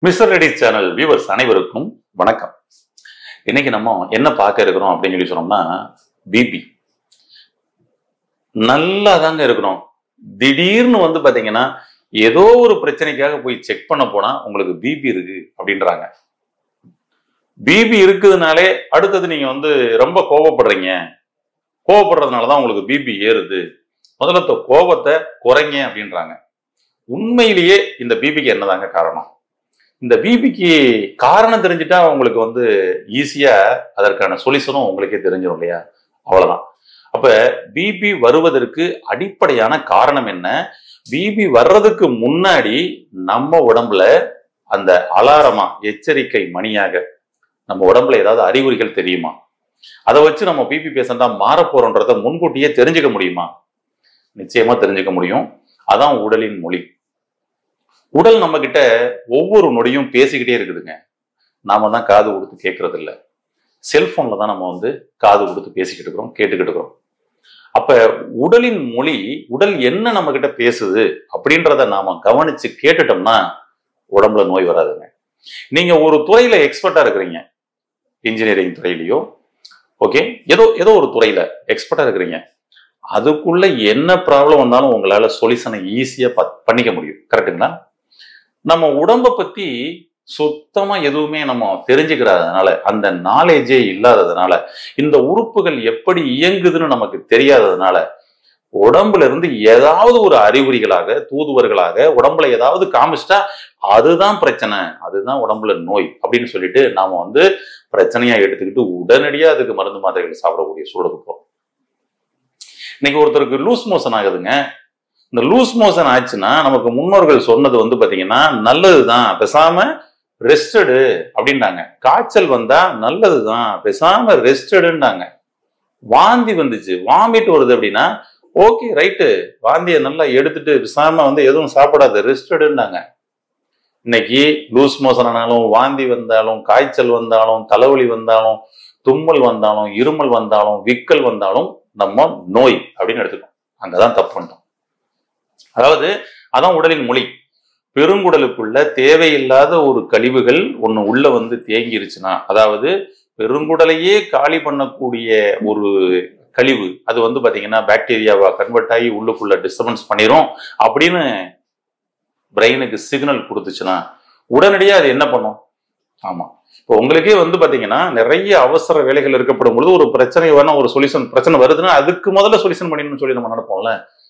mister ரெடிஸ் channel viewers அனைவருக்கும் வணக்கம் இன்னைக்கு நம்ம என்ன பார்க்க இருக்கிறோம் அப்படின்னு சொல்லி சொன்னோம்னா பிபி நல்லா தாங்க இருக்கிறோம் திடீர்னு வந்து பாத்தீங்கன்னா ஏதோ ஒரு பிரச்சனைக்காக போய் செக் பண்ண போனா உங்களுக்கு பிபி இருக்கு அப்படின்றாங்க பிபி இருக்குதுனாலே அடுத்தது நீங்க வந்து ரொம்ப கோவப்படுறீங்க கோவப்படுறதுனால தான் உங்களுக்கு பிபி ஏறுது முதல்ல இந்த கோபத்தை குறைங்க அப்படின்றாங்க உண்மையிலேயே இந்த பிபிக்கு என்னதாங்க காரணம் இந்த பிபிக்கு காரணம் தெரிஞ்சுட்டா உங்களுக்கு வந்து ஈஸியா அதற்கான சொல்யூஷனும் உங்களுக்கே தெரிஞ்சிடும் இல்லையா அவ்வளவுதான் அப்ப பிபி வருவதற்கு அடிப்படையான காரணம் என்ன பிபி வர்றதுக்கு முன்னாடி நம்ம உடம்புல அந்த அலாரமா எச்சரிக்கை மணியாக நம்ம உடம்புல ஏதாவது அறிகுறிகள் தெரியுமா அதை வச்சு நம்ம பிபி பேஷண்டா மாற போறோன்றத முன்கூட்டியே தெரிஞ்சுக்க முடியுமா நிச்சயமா தெரிஞ்சுக்க முடியும் அதான் உடலின் மொழி உடல் நம்ம கிட்ட ஒவ்வொரு நொடியும் பேசிக்கிட்டே இருக்குதுங்க நாம தான் காது கொடுத்து கேட்கறது இல்ல செல்போன்ல தான் நம்ம வந்து காது கொடுத்து பேசிக்கிட்டு இருக்கிறோம் கேட்டுக்கிட்டு இருக்கிறோம் அப்ப உடலின் மொழி உடல் என்ன நம்ம கிட்ட பேசுது அப்படின்றத நாம கவனிச்சு கேட்டுட்டோம்னா உடம்புல நோய் வராதுங்க நீங்க ஒரு துறையில எக்ஸ்பர்ட்டா இருக்கிறீங்க இன்ஜினியரிங் துறையிலையோ ஓகே ஏதோ ஏதோ ஒரு துறையில எக்ஸ்பர்ட்டா இருக்கிறீங்க அதுக்குள்ள என்ன ப்ராப்ளம் வந்தாலும் உங்களால சொல்யூஷனை ஈஸியா பண்ணிக்க முடியும் கரெக்டுங்களா நம்ம உடம்ப பத்தி சுத்தமா எதுவுமே நம்ம தெரிஞ்சுக்கிறாதனால அந்த நாலேஜே இல்லாததுனால இந்த உறுப்புகள் எப்படி இயங்குதுன்னு நமக்கு தெரியாததுனால உடம்புல இருந்து ஏதாவது ஒரு அறிகுறிகளாக தூதுவர்களாக உடம்புல ஏதாவது காமிச்சிட்டா அதுதான் பிரச்சனை அதுதான் உடம்புல நோய் அப்படின்னு சொல்லிட்டு நாம வந்து பிரச்சனையா எடுத்துக்கிட்டு உடனடியா அதுக்கு மருந்து மாத்திரைகள் சாப்பிடக்கூடிய சூழலுக்கு போறோம் இன்னைக்கு ஒருத்தருக்கு லூஸ் மோஷன் ஆகுதுங்க இந்த லூஸ் மோஷன் ஆச்சுன்னா நமக்கு முன்னோர்கள் சொன்னது வந்து பாத்தீங்கன்னா நல்லதுதான் பேசாம ரெஸ்டடு அப்படின்ட்டாங்க காய்ச்சல் வந்தா நல்லதுதான் பேசாம ரெஸ்டடுன்றாங்க வாந்தி வந்துச்சு வாமிட் வருது அப்படின்னா ஓகே ரைட்டு வாந்தியை நல்லா எடுத்துட்டு பேசாம வந்து எதுவும் சாப்பிடாது ரெஸ்டடுன்றாங்க இன்னைக்கு லூஸ் மோஷன் ஆனாலும் வாந்தி வந்தாலும் காய்ச்சல் வந்தாலும் தலைவலி வந்தாலும் தும்மல் வந்தாலும் இருமல் வந்தாலும் விக்கல் வந்தாலும் நம்ம நோய் அப்படின்னு எடுத்துக்கோம் அங்கதான் தப்பு பண்ணிட்டோம் அதாவது அதான் உடலின் மொழி பெருங்குடலுக்குள்ள தேவையில்லாத ஒரு கழிவுகள் ஒண்ணு உள்ள வந்து தேங்கிருச்சுன்னா அதாவது பெருங்குடலையே காலி பண்ணக்கூடிய ஒரு கழிவு அது வந்து பாத்தீங்கன்னா பாக்டீரியாவா கன்வெர்ட் ஆகி உள்ளுக்குள்ள டிஸ்டர்பன்ஸ் பண்ணிரும் அப்படின்னு பிரெயினுக்கு சிக்னல் கொடுத்துச்சுன்னா உடனடியாக அது என்ன பண்ணும் ஆமா இப்போ உங்களுக்கே வந்து பாத்தீங்கன்னா நிறைய அவசர வேலைகள் இருக்கப்படும் பொழுது ஒரு பிரச்சனை வேணா ஒரு சொல்யூஷன் பிரச்சனை வருதுன்னா அதுக்கு முதல்ல சொல்யூஷன் பண்ணிடணும்னு சொல்லி நம்ம நடப்போம்ல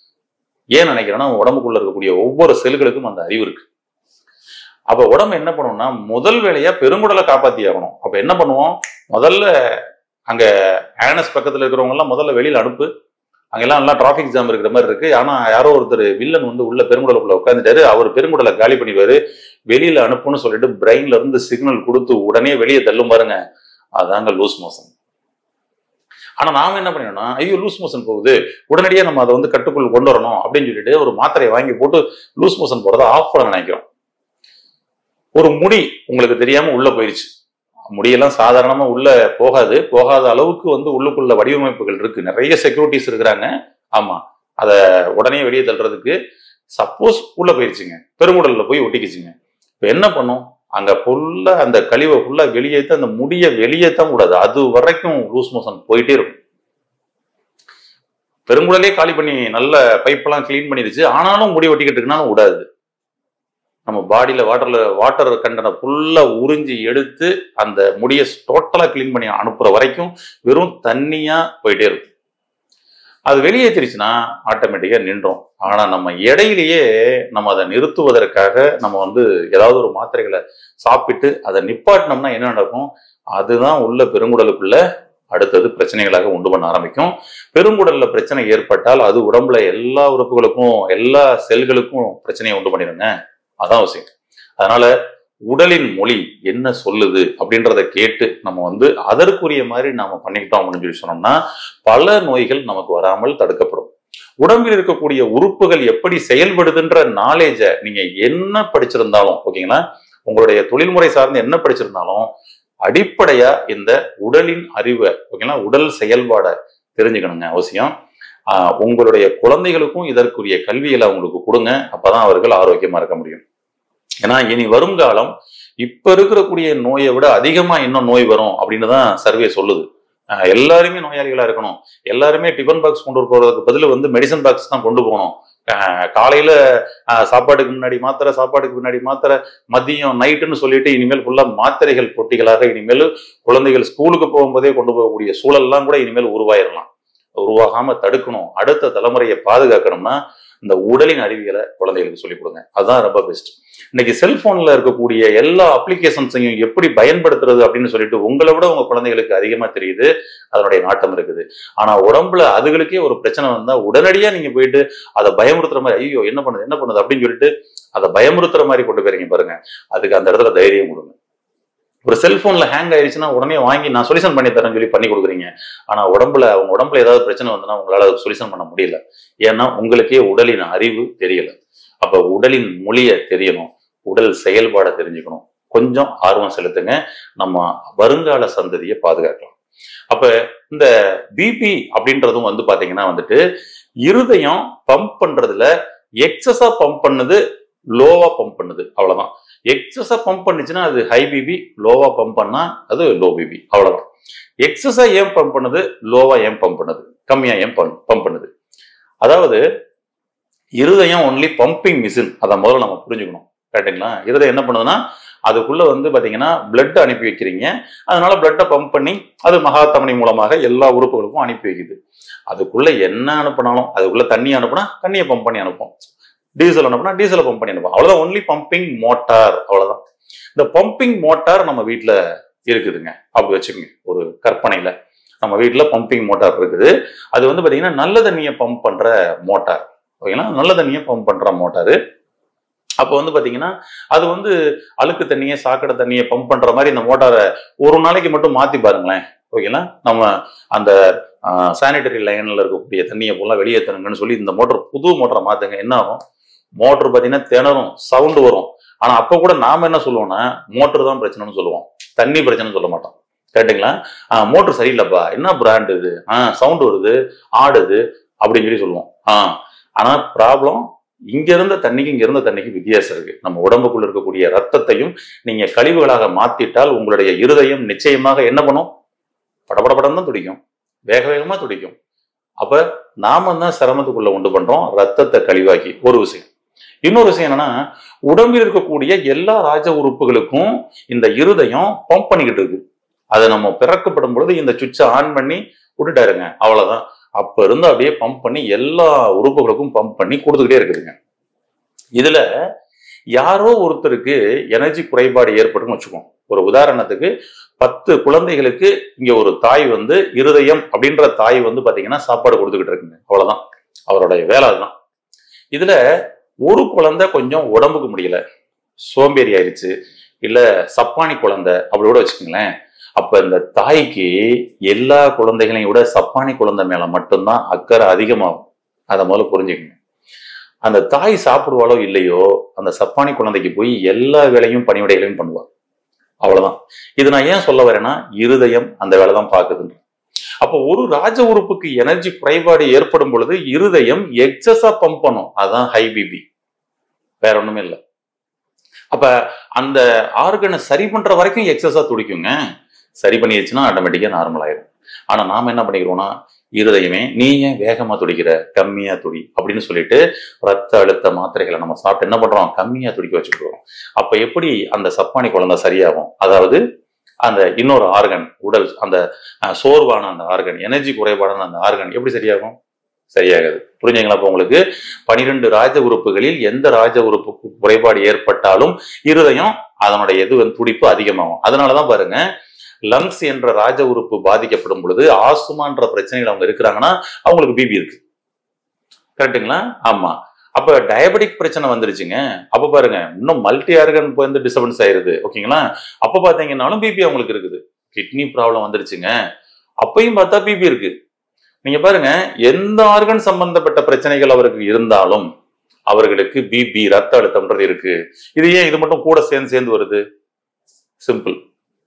ஏன் நினைக்கிறேன்னா உடம்புக்குள்ள இருக்கக்கூடிய ஒவ்வொரு செல்களுக்கும் அந்த அறிவு இருக்கு அப்ப உடம்பு என்ன பண்ணும்னா முதல் வேலையா பெருங்குடலை காப்பாத்தி ஆகணும் அப்ப என்ன பண்ணுவோம் முதல்ல அங்க ஆனஸ் பக்கத்துல இருக்கிறவங்க எல்லாம் முதல்ல வெளியில அனுப்பு அங்கெல்லாம் எல்லாம் டிராபிக் ஜாம் இருக்கிற மாதிரி இருக்கு ஆனா யாரோ ஒருத்தர் வில்லன் வந்து உள்ள பெருங்குடலுக்குள்ள உட்காந்துட்டாரு அவர் பெருங்குடலை காலி பண்ணிடுவாரு வெளியில அனுப்புன்னு சொல்லிட்டு பிரெயின்ல இருந்து சிக்னல் கொடுத்து உடனே வெளியே தள்ளும் பாருங்க அதாங்க லூஸ் மோஷன் ஆனா நாம என்ன பண்ணிடணும் ஐயோ லூஸ் மோஷன் போகுது உடனடியா நம்ம அதை வந்து கட்டுக்குள் கொண்டு வரணும் அப்படின்னு சொல்லிட்டு ஒரு மாத்திரையை வாங்கி போட்டு லூஸ் மோஷன் போறதை ஆஃப் பண்ண நினைக்கிறோம் ஒரு முடி உங்களுக்கு தெரியாம உள்ள போயிருச்சு முடியெல்லாம் சாதாரணமா உள்ள போகாது போகாத அளவுக்கு வந்து உள்ளுக்குள்ள வடிவமைப்புகள் இருக்கு நிறைய செக்யூரிட்டிஸ் இருக்கிறாங்க ஆமா அதை உடனே வெளியே தள்ளுறதுக்கு சப்போஸ் உள்ள போயிருச்சுங்க பெருங்குடல்ல போய் ஒட்டிக்கிச்சுங்க இப்ப என்ன பண்ணும் அங்க ஃபுல்லா அந்த கழிவை ஃபுல்லா வெளியேற்ற அந்த முடிய வெளியேற்ற கூடாது அது வரைக்கும் லூஸ் மோஷன் போயிட்டே இருக்கும் பெருங்குடலே காலி பண்ணி நல்ல பைப்பெல்லாம் கிளீன் பண்ணிடுச்சு ஆனாலும் முடி ஒட்டிக்கிட்டு இருக்குனாலும் விடாது நம்ம பாடியில வாட்டர்ல வாட்டர் கண்டனை ஃபுல்லா உறிஞ்சி எடுத்து அந்த முடியை டோட்டலா கிளீன் பண்ணி அனுப்புற வரைக்கும் வெறும் தண்ணியா போயிட்டே இருக்கும் அது வெளியேற்றிருச்சுன்னா ஆட்டோமேட்டிக்கா நின்றோம் ஆனா நம்ம இடையிலேயே நம்ம அதை நிறுத்துவதற்காக நம்ம வந்து ஏதாவது ஒரு மாத்திரைகளை சாப்பிட்டு அதை நிப்பாட்டினோம்னா என்ன நடக்கும் அதுதான் உள்ள பெருங்குடலுக்குள்ள அடுத்தது பிரச்சனைகளாக உண்டு பண்ண ஆரம்பிக்கும் பெருங்குடல்ல பிரச்சனை ஏற்பட்டால் அது உடம்புல எல்லா உறுப்புகளுக்கும் எல்லா செல்களுக்கும் பிரச்சனையை உண்டு பண்ணிடுங்க அதான் அவசியம் அதனால உடலின் மொழி என்ன சொல்லுது அப்படின்றத கேட்டு நம்ம வந்து அதற்குரிய மாதிரி நாம பண்ணிக்கிட்டோம் அப்படின்னு சொல்லி சொன்னோம்னா பல நோய்கள் நமக்கு வராமல் தடுக்கப்படும் உடம்பில் இருக்கக்கூடிய உறுப்புகள் எப்படி செயல்படுதுன்ற நாலேஜை நீங்க என்ன படிச்சிருந்தாலும் ஓகேங்களா உங்களுடைய தொழில்முறை சார்ந்து என்ன படிச்சிருந்தாலும் அடிப்படையா இந்த உடலின் அறிவை ஓகேங்களா உடல் செயல்பாடை தெரிஞ்சுக்கணுங்க அவசியம் ஆஹ் உங்களுடைய குழந்தைகளுக்கும் இதற்குரிய கல்விகளை அவங்களுக்கு கொடுங்க அப்பதான் அவர்கள் ஆரோக்கியமா இருக்க முடியும் ஏன்னா இனி வருங்காலம் இப்ப இருக்கக்கூடிய நோயை விட அதிகமா இன்னும் நோய் வரும் அப்படின்னு தான் சர்வே சொல்லுது அஹ் எல்லாருமே நோயாளிகளா இருக்கணும் எல்லாருமே டிஃபன் பாக்ஸ் கொண்டு போறதுக்கு பதில் வந்து மெடிசன் பாக்ஸ் தான் கொண்டு போகணும் அஹ் காலையில அஹ் சாப்பாட்டுக்கு முன்னாடி மாத்திரை சாப்பாட்டுக்கு முன்னாடி மாத்திரை மதியம் நைட்டுன்னு சொல்லிட்டு இனிமேல் ஃபுல்லா மாத்திரைகள் பொட்டிகளாக இனிமேல் குழந்தைகள் ஸ்கூலுக்கு போகும்போதே கொண்டு போகக்கூடிய சூழல்லாம் கூட இனிமேல் உருவாயிடலாம் உருவாகாம தடுக்கணும் அடுத்த தலைமுறையை பாதுகாக்கணும்னா இந்த உடலின் அறிவியலை குழந்தைகளுக்கு சொல்லிக் கொடுங்க அதுதான் ரொம்ப பெஸ்ட் இன்னைக்கு செல்போன்ல இருக்கக்கூடிய எல்லா அப்ளிகேஷன்ஸையும் எப்படி பயன்படுத்துறது அப்படின்னு சொல்லிட்டு உங்களை விட உங்க குழந்தைகளுக்கு அதிகமா தெரியுது அதனுடைய நாட்டம் இருக்குது ஆனா உடம்புல அதுகளுக்கே ஒரு பிரச்சனை வந்தா உடனடியா நீங்க போயிட்டு அதை பயமுறுத்துற மாதிரி ஐயோ என்ன பண்ணுது என்ன பண்ணுது அப்படின்னு சொல்லிட்டு அதை பயமுறுத்துற மாதிரி கொண்டு போயிருங்க பாருங்க அதுக்கு அந்த இடத்துல தைரியம் கொடுங்க ஒரு செல்போன்ல ஹேங் ஆயிடுச்சுன்னா உடனே வாங்கி நான் சொல்யூஷன் பண்ணி தரேன்னு சொல்லி பண்ணி கொடுக்குறீங்க ஆனா உடம்புல அவங்க உடம்புல ஏதாவது பிரச்சனை வந்ததுன்னா உங்களால சொல்யூஷன் பண்ண முடியல ஏன்னா உங்களுக்கே உடலின் அறிவு தெரியல அப்ப உடலின் மொழியை தெரியணும் உடல் செயல்பாடை தெரிஞ்சுக்கணும் கொஞ்சம் ஆர்வம் செலுத்துங்க நம்ம வருங்கால சந்ததியை பாதுகாக்கலாம் அப்ப இந்த பிபி அப்படின்றதும் வந்து பாத்தீங்கன்னா வந்துட்டு இருதயம் பம்ப் பண்றதுல எக்ஸஸா பம்ப் பண்ணுது லோவா பம்ப் பண்ணுது அவ்வளவுதான் எக்ஸஸா பம்ப் பண்ணுச்சுன்னா அது ஹை பிபி லோவா பம்ப் பண்ணா அது லோ பிபி அவ்வளவுதான் எக்ஸஸா ஏன் பம்ப் பண்ணுது லோவா ஏன் பம்ப் பண்ணுது கம்மியா ஏன் பம்ப் பண்ணுது அதாவது இருதயம் ஒன்லி பம்பிங் மிஷின் அதை முதல்ல நம்ம புரிஞ்சுக்கணும் கரெக்டுங்களா இருதயம் என்ன பண்ணுதுன்னா அதுக்குள்ள வந்து பாத்தீங்கன்னா பிளட் அனுப்பி வைக்கிறீங்க அதனால பிளட்டை பம்ப் பண்ணி அது மகாத்தமனி மூலமாக எல்லா உறுப்புகளுக்கும் அனுப்பி வைக்குது அதுக்குள்ள என்ன அனுப்பினாலும் அதுக்குள்ள தண்ணி அனுப்புனா தண்ணியை பம்ப் பண்ணி அனுப்பும் டீசல் அனுப்புனா டீசலை பம்ப் பண்ணி அனுப்பும் அவ்வளவுதான் ஒன்லி பம்பிங் மோட்டார் அவ்வளவுதான் இந்த பம்பிங் மோட்டார் நம்ம வீட்டுல இருக்குதுங்க அப்படி வச்சுக்கோங்க ஒரு கற்பனையில நம்ம வீட்டுல பம்பிங் மோட்டார் இருக்குது அது வந்து பாத்தீங்கன்னா நல்ல தண்ணியை பம்ப் பண்ற மோட்டார் ஓகேங்களா நல்ல தண்ணியை பம்ப் பண்ற மோட்டாரு அப்போ வந்து பாத்தீங்கன்னா அது வந்து அழுக்கு தண்ணியை சாக்கடை தண்ணியை பம்ப் பண்ற மாதிரி இந்த மோட்டாரை ஒரு நாளைக்கு மட்டும் மாத்தி பாருங்களேன் ஓகேங்களா நம்ம அந்த சானிட்டரி லைன்ல இருக்கக்கூடிய தண்ணியை போலாம் வெளியேற்றணுங்கன்னு சொல்லி இந்த மோட்டர் புது மோட்டரை மாத்துங்க என்ன ஆகும் மோட்டர் பாத்தீங்கன்னா திணறும் சவுண்டு வரும் ஆனா அப்ப கூட நாம என்ன சொல்லுவோம்னா மோட்டர் தான் பிரச்சனைன்னு சொல்லுவோம் தண்ணி பிரச்சனைன்னு சொல்ல மாட்டோம் கேட்டுங்களா மோட்டர் சரியில்லைப்பா என்ன பிராண்ட் இது ஆஹ் சவுண்ட் வருது ஆடுது அப்படின்னு சொல்லி சொல்லுவோம் ஆஹ் ஆனா ப்ராப்ளம் இங்க இருந்த தண்ணிக்கு இங்க இருந்த தண்ணிக்கு வித்தியாசம் இருக்கு நம்ம உடம்புக்குள்ள இருக்கக்கூடிய ரத்தத்தையும் நீங்க கழிவுகளாக மாத்திட்டால் உங்களுடைய இருதயம் நிச்சயமாக என்ன பண்ணும் படபடபடம் தான் துடிக்கும் வேக வேகமா துடிக்கும் அப்ப நாம தான் சிரமத்துக்குள்ள உண்டு பண்றோம் ரத்தத்தை கழிவாக்கி ஒரு விஷயம் இன்னொரு விஷயம் என்னன்னா உடம்பில் இருக்கக்கூடிய எல்லா ராஜ உறுப்புகளுக்கும் இந்த இருதயம் பம்ப் பண்ணிக்கிட்டு இருக்கு அதை நம்ம பிறக்கப்படும் பொழுது இந்த சுவிட்சை ஆன் பண்ணி விட்டுட்டாருங்க அவ்வளவுதான் அப்ப இருந்து அப்படியே பம்ப் பண்ணி எல்லா உறுப்புகளுக்கும் பம்ப் பண்ணி கொடுத்துக்கிட்டே இருக்குதுங்க இதுல யாரோ ஒருத்தருக்கு எனர்ஜி குறைபாடு ஏற்பட்டுன்னு வச்சுக்கோம் ஒரு உதாரணத்துக்கு பத்து குழந்தைகளுக்கு இங்க ஒரு தாய் வந்து இருதயம் அப்படின்ற தாய் வந்து பாத்தீங்கன்னா சாப்பாடு கொடுத்துக்கிட்டு இருக்குங்க அவ்வளவுதான் அவருடைய வேலை அதுதான் இதுல ஒரு குழந்தை கொஞ்சம் உடம்புக்கு முடியல சோம்பேறி ஆயிடுச்சு இல்ல சப்பானி குழந்தை அப்படி கூட வச்சுக்கோங்களேன் அப்ப இந்த தாய்க்கு எல்லா குழந்தைகளையும் விட சப்பானி குழந்தை மேல மட்டும்தான் அக்கறை அதிகமாகும் அதை முதல்ல புரிஞ்சுக்கங்க அந்த தாய் சாப்பிடுவாளோ இல்லையோ அந்த சப்பானி குழந்தைக்கு போய் எல்லா வேலையும் பணிவிடைகளையும் பண்ணுவாள் அவ்வளவுதான் இது நான் ஏன் சொல்ல வரேன்னா இருதயம் அந்த வேலை தான் பாக்குதுன்ற அப்போ ஒரு ராஜ உறுப்புக்கு எனர்ஜி குறைபாடு ஏற்படும் பொழுது இருதயம் எக்ஸஸா பம்ப் பண்ணும் அதான் ஹை பிபி வேற ஒண்ணுமே இல்லை அப்ப அந்த ஆர்கனை சரி பண்ற வரைக்கும் எக்ஸஸா துடிக்குங்க சரி பண்ணிடுச்சுன்னா ஆட்டோமேட்டிக்கா நார்மல் ஆயிடும் ஆனா நாம என்ன பண்ணிக்கிறோம்னா இருதயமே நீ ஏன் வேகமா துடிக்கிற கம்மியா துடி அப்படின்னு சொல்லிட்டு ரத்த அழுத்த மாத்திரைகளை நம்ம சாப்பிட்டு என்ன பண்றோம் கம்மியா துடிக்க வச்சுக்கிறோம் அப்ப எப்படி அந்த சப்பானி குழந்தை சரியாகும் அதாவது அந்த இன்னொரு ஆர்கன் உடல் அந்த சோர்வான அந்த ஆர்கன் எனர்ஜி குறைபாடான அந்த ஆர்கன் எப்படி சரியாகும் சரியாகாது புரிஞ்சுங்களா அப்போ உங்களுக்கு பனிரெண்டு ராஜ உறுப்புகளில் எந்த ராஜ உறுப்பு குறைபாடு ஏற்பட்டாலும் இருதயம் அதனுடைய எது வந்து துடிப்பு அதிகமாகும் அதனாலதான் பாருங்க லங்ஸ் என்ற ராஜ உறுப்பு பாதிக்கப்படும் பொழுது ஆசுமான்ற பிரச்சனைகள் அவங்க இருக்கிறாங்கன்னா அவங்களுக்கு பிபி இருக்கு கரெக்டுங்களா ஆமா அப்ப டயபெட்டிக் பிரச்சனை வந்துருச்சுங்க அப்ப பாருங்க இன்னும் மல்டி ஆர்கன் வந்து டிஸ்டர்பன்ஸ் ஆயிருது ஓகேங்களா அப்ப பாத்தீங்கன்னாலும் பிபி அவங்களுக்கு இருக்குது கிட்னி ப்ராப்ளம் வந்துருச்சுங்க அப்பயும் பார்த்தா பிபி இருக்கு நீங்க பாருங்க எந்த ஆர்கன் சம்பந்தப்பட்ட பிரச்சனைகள் அவருக்கு இருந்தாலும் அவர்களுக்கு பிபி ரத்த அழுத்தம்ன்றது இருக்கு இது ஏன் இது மட்டும் கூட சேர்ந்து சேர்ந்து வருது சிம்பிள்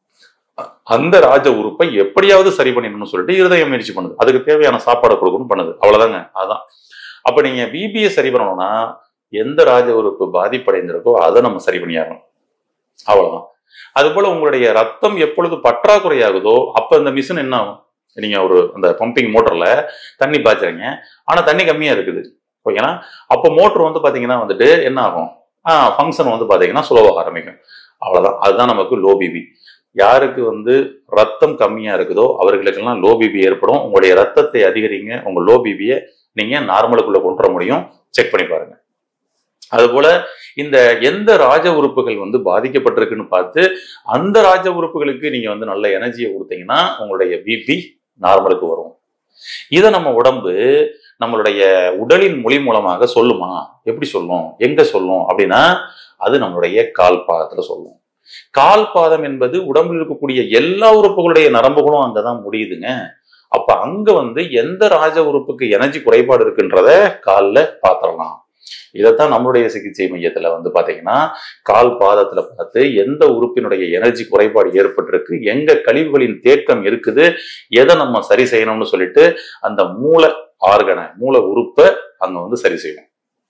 அந்த ராஜ உறுப்பை எப்படியாவது சரி பண்ணிடணும்னு சொல்லிட்டு இருதயம் முயற்சி பண்ணுது அதுக்கு தேவையான சாப்பாடு கொடுக்கணும் பண்ணுது அவ்வளவுதாங்க அதான் அப்ப நீங்க பிபியை சரி பண்ணணும்னா எந்த ராஜ உறுப்பு பாதிப்படைந்திருக்கோ அதை நம்ம சரி பண்ணியாகணும் அவ்வளவுதான் அது போல உங்களுடைய ரத்தம் எப்பொழுது பற்றாக்குறையாகுதோ அப்ப இந்த மிஷின் என்ன ஆகும் நீங்க ஒரு அந்த பம்பிங் மோட்டர்ல தண்ணி பாய்ச்சறீங்க ஆனா தண்ணி கம்மியா இருக்குது ஓகேங்களா அப்போ மோட்டர் வந்து பாத்தீங்கன்னா வந்துட்டு என்ன ஆகும் ஆஹ் ஃபங்க்ஷன் வந்து பாத்தீங்கன்னா ஸ்லோவாக ஆரம்பிக்கும் அவ்வளவுதான் அதுதான் நமக்கு லோ பிபி யாருக்கு வந்து ரத்தம் கம்மியா இருக்குதோ அவர்களுக்கெல்லாம் லோ பிபி ஏற்படும் உங்களுடைய ரத்தத்தை அதிகரிங்க உங்க லோ பிபியை நீங்க நார்மலுக்குள்ள கொண்டு வர முடியும் செக் பண்ணி பாருங்க அதுபோல இந்த எந்த ராஜ உறுப்புகள் வந்து பாதிக்கப்பட்டிருக்குன்னு பார்த்து அந்த ராஜ உறுப்புகளுக்கு நீங்க வந்து நல்ல எனர்ஜியை கொடுத்தீங்கன்னா உங்களுடைய பிபி நார்மலுக்கு வரும் இதை நம்ம உடம்பு நம்மளுடைய உடலின் மொழி மூலமாக சொல்லுமா எப்படி சொல்லும் எங்க சொல்லும் அப்படின்னா அது நம்மளுடைய கால் பாதத்துல சொல்லும் கால் பாதம் என்பது உடம்பில் இருக்கக்கூடிய எல்லா உறுப்புகளுடைய நரம்புகளும் அங்கதான் முடியுதுங்க அப்ப அங்க வந்து எந்த ராஜ உறுப்புக்கு எனர்ஜி குறைபாடு இருக்குன்றத கால்ல பாத்திரலாம் இதைத்தான் நம்மளுடைய சிகிச்சை மையத்துல வந்து பாத்தீங்கன்னா கால் பாதத்துல பார்த்து எந்த உறுப்பினுடைய எனர்ஜி குறைபாடு ஏற்பட்டிருக்கு எங்க கழிவுகளின் தேக்கம் இருக்குது எதை நம்ம சரி செய்யணும்னு சொல்லிட்டு அந்த மூளை ஆர்கனை மூளை உறுப்பை அங்க வந்து சரி செய்யணும்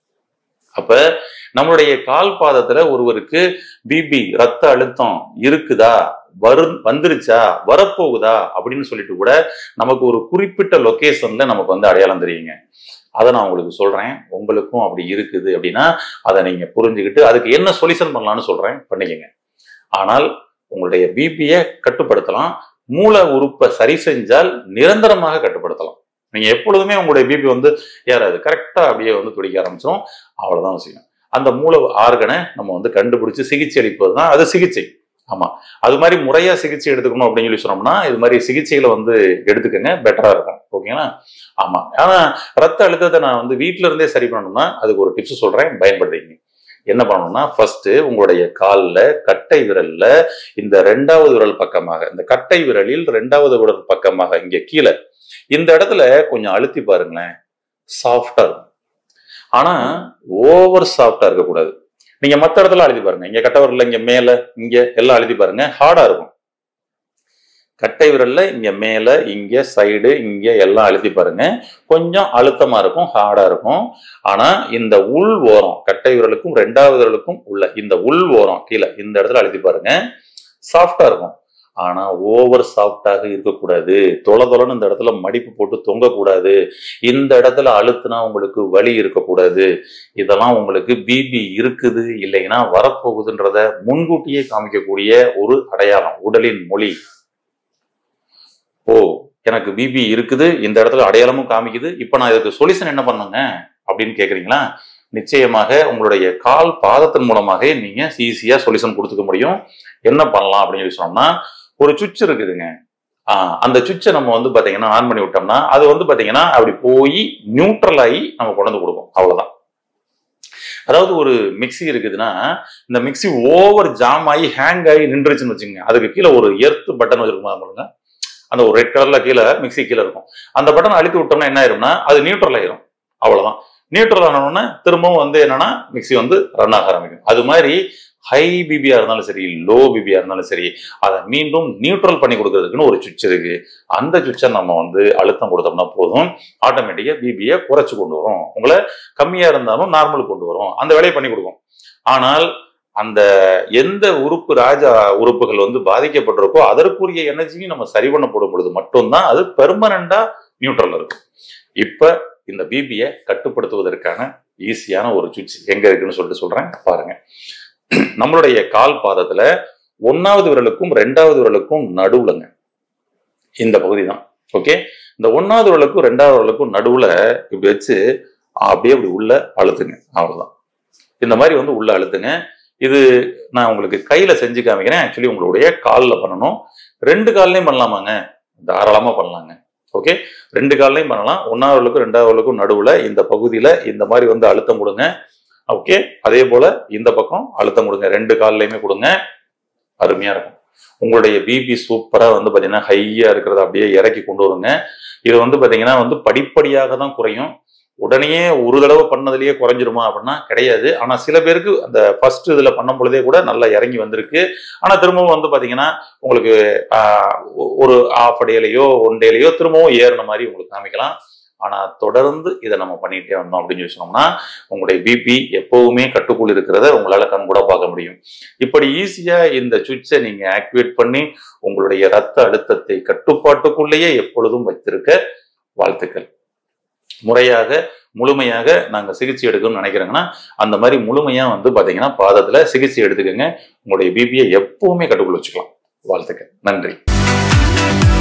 அப்ப நம்மளுடைய கால் பாதத்துல ஒருவருக்கு பிபி ரத்த அழுத்தம் இருக்குதா வரு வந்துருச்சா வரப்போகுதா அப்படின்னு சொல்லிட்டு கூட நமக்கு ஒரு குறிப்பிட்ட லொகேஷன்ல நமக்கு வந்து அடையாளம் தெரியுங்க அதை நான் உங்களுக்கு சொல்றேன் உங்களுக்கும் அப்படி இருக்குது அப்படின்னா அதை நீங்க புரிஞ்சுக்கிட்டு அதுக்கு என்ன சொல்யூஷன் பண்ணலாம்னு சொல்றேன் பண்ணிக்கங்க ஆனால் உங்களுடைய பிபியை கட்டுப்படுத்தலாம் மூல உறுப்பை சரி செஞ்சால் நிரந்தரமாக கட்டுப்படுத்தலாம் நீங்க எப்பொழுதுமே உங்களுடைய பிபி வந்து ஏறாது கரெக்டா அப்படியே வந்து துடிக்க ஆரம்பிச்சிடும் அவ்வளவுதான் விஷயம் அந்த மூல ஆர்கனை நம்ம வந்து கண்டுபிடிச்சு சிகிச்சை அளிப்பது தான் அது சிகிச்சை ஆமா அது மாதிரி முறையா சிகிச்சை எடுத்துக்கணும் அப்படின்னு சொல்லி சொன்னோம்னா இது மாதிரி சிகிச்சைகளை வந்து எடுத்துக்கங்க பெட்டரா இருக்கும் ஓகேங்களா ஆமா ஆனா ரத்த அழுத்தத்தை நான் வந்து வீட்ல இருந்தே சரி பண்ணணும்னா அதுக்கு ஒரு டிப்ஸ் சொல்றேன் பயன்படுத்திக்கங்க என்ன பண்ணணும்னா ஃபர்ஸ்ட் உங்களுடைய கால்ல கட்டை விரல்ல இந்த ரெண்டாவது விரல் பக்கமாக இந்த கட்டை விரலில் ரெண்டாவது விரல் பக்கமாக இங்க கீழே இந்த இடத்துல கொஞ்சம் அழுத்தி பாருங்களேன் சாஃப்டா இருக்கும் ஆனா ஓவர் சாஃப்டா இருக்கக்கூடாது நீங்க மத்த இடத்துல அழுத்தி பாருங்க இங்க கட்டை விரல்ல இங்க மேல இங்க எல்லாம் அழுத்தி பாருங்க ஹார்டா இருக்கும் கட்டை விரல்ல இங்க மேல இங்க சைடு இங்க எல்லாம் அழுத்தி பாருங்க கொஞ்சம் அழுத்தமா இருக்கும் ஹார்டா இருக்கும் ஆனா இந்த உள் ஓரம் கட்டை விரலுக்கும் ரெண்டாவது விரலுக்கும் உள்ள இந்த உள் ஓரம் கீழே இந்த இடத்துல அழுத்தி பாருங்க சாஃப்டா இருக்கும் ஆனா ஓவர் சாஃப்டாக இருக்கக்கூடாது தொலை தொலைன்னு இந்த இடத்துல மடிப்பு போட்டு தொங்கக்கூடாது இந்த இடத்துல அழுத்துனா உங்களுக்கு வலி இருக்கக்கூடாது இதெல்லாம் உங்களுக்கு பிபி இருக்குது இல்லைன்னா வரப்போகுதுன்றத முன்கூட்டியே காமிக்கக்கூடிய ஒரு அடையாளம் உடலின் மொழி ஓ எனக்கு பிபி இருக்குது இந்த இடத்துல அடையாளமும் காமிக்குது இப்போ நான் இதுக்கு சொல்யூஷன் என்ன பண்ணுங்க அப்படின்னு கேக்குறீங்களா நிச்சயமாக உங்களுடைய கால் பாதத்தின் மூலமாக நீங்க ஈஸியா சொல்யூஷன் கொடுத்துக்க முடியும் என்ன பண்ணலாம் அப்படின்னு சொல்லி சொன்னோம்னா ஒரு சுவிட்ச் இருக்குதுங்க ஆஹ் அந்த சுவிட்சை நம்ம வந்து பாத்தீங்கன்னா ஆன் பண்ணி விட்டோம்னா அது வந்து பாத்தீங்கன்னா அப்படி போய் நியூட்ரல் ஆகி நம்ம கொண்டு வந்து கொடுக்கும் அவ்வளவுதான் அதாவது ஒரு மிக்ஸி இருக்குதுன்னா இந்த மிக்ஸி ஓவர் ஜாம் ஆகி ஹேங் ஆகி நின்றுச்சுன்னு வச்சுங்க அதுக்கு கீழே ஒரு எர்த் பட்டன் வச்சிருக்குமா பாருங்க அந்த ஒரு ரெட் கலர்ல கீழே மிக்ஸி கீழே இருக்கும் அந்த பட்டன் அழுத்தி விட்டோம்னா என்ன ஆயிரும்னா அது நியூட்ரல் ஆயிரும் அவ்வளவுதான் நியூட்ரல் ஆனோடனே திரும்பவும் வந்து என்னன்னா மிக்ஸி வந்து ரன் ஆக ஆரம்பிக்கும் அது மாதிரி ஹை பிபியா இருந்தாலும் சரி லோ பிபியா இருந்தாலும் சரி அதை மீண்டும் நியூட்ரல் பண்ணி கொடுக்கறதுக்குன்னு ஒரு சுவிட்ச் இருக்கு அந்த சுவிட்சை நம்ம வந்து அழுத்தம் கொடுத்தோம்னா போதும் ஆட்டோமேட்டிக்கா பிபியை குறைச்சு கொண்டு வரும் உங்களை கம்மியா இருந்தாலும் நார்மல் கொண்டு வரும் அந்த வேலையை பண்ணி கொடுக்கும் ஆனால் அந்த எந்த உறுப்பு ராஜா உறுப்புகள் வந்து பாதிக்கப்பட்டிருக்கோ அதற்குரிய எனர்ஜியும் நம்ம சரி பண்ணப்படும் பொழுது மட்டும்தான் அது பெர்மனண்டா நியூட்ரல் இருக்கும் இப்ப இந்த பிபியை கட்டுப்படுத்துவதற்கான ஈஸியான ஒரு சுவிட்ச் எங்க இருக்குன்னு சொல்லிட்டு சொல்றேன் பாருங்க நம்மளுடைய கால் பாதத்துல ஒன்னாவது விரலுக்கும் ரெண்டாவது விரலுக்கும் நடுவுலங்க இந்த பகுதி தான் ஓகே இந்த ஒன்னாவது விரலுக்கும் ரெண்டாவது விரலுக்கும் நடுவுல இப்படி வச்சு அப்படியே இப்படி உள்ள அழுத்துங்க அவ்வளவுதான் இந்த மாதிரி வந்து உள்ள அழுத்துங்க இது நான் உங்களுக்கு கையில செஞ்சு காமிக்கிறேன் ஆக்சுவலி உங்களுடைய காலில் பண்ணணும் ரெண்டு கால்லையும் பண்ணலாமாங்க தாராளமா பண்ணலாங்க ஓகே ரெண்டு கால்லையும் பண்ணலாம் ஒன்னாவதுக்கும் ரெண்டாவதுக்கும் நடுவுல இந்த பகுதியில இந்த மாதிரி வந்து அழுத்தம் கொடுங்க ஓகே அதே போல இந்த பக்கம் அழுத்தம் கொடுங்க ரெண்டு கால்லையுமே கொடுங்க அருமையா இருக்கும் உங்களுடைய பிபி சூப்பரா வந்து பாத்தீங்கன்னா ஹையா இருக்கிறத அப்படியே இறக்கி கொண்டு வருங்க இது வந்து பாத்தீங்கன்னா வந்து படிப்படியாக தான் குறையும் உடனே ஒரு தடவை பண்ணதுலயே குறைஞ்சிருமா அப்படின்னா கிடையாது ஆனா சில பேருக்கு அந்த ஃபர்ஸ்ட் இதுல பண்ணும் பொழுதே கூட நல்லா இறங்கி வந்திருக்கு ஆனா திரும்பவும் வந்து பாத்தீங்கன்னா உங்களுக்கு ஆஹ், ஒரு ஆஃப் டேலையோ ஒன் டேலையோ திரும்பவும் ஏறின மாதிரி உங்களுக்கு காமிக்கலாம் ஆனா தொடர்ந்து இதை நம்ம பண்ணிட்டே வந்தோம் அப்படின்னு சொல்லி சொன்னோம்னா உங்களுடைய பிபி எப்பவுமே கட்டுக்குள் இருக்கிறத உங்களால கண் கூட பார்க்க முடியும் இப்படி ஈஸியா இந்த சுவிட்சை நீங்க ஆக்டிவேட் பண்ணி உங்களுடைய ரத்த அழுத்தத்தை கட்டுப்பாட்டுக்குள்ளேயே எப்பொழுதும் வைத்திருக்க வாழ்த்துக்கள் முறையாக முழுமையாக நாங்க சிகிச்சை எடுக்கணும்னு நினைக்கிறேங்கன்னா அந்த மாதிரி முழுமையா வந்து பாத்தீங்கன்னா பாதத்துல சிகிச்சை எடுத்துக்கோங்க உங்களுடைய பிபியை எப்பவுமே கட்டுக்குள் வச்சுக்கலாம் வாழ்த்துக்கள் நன்றி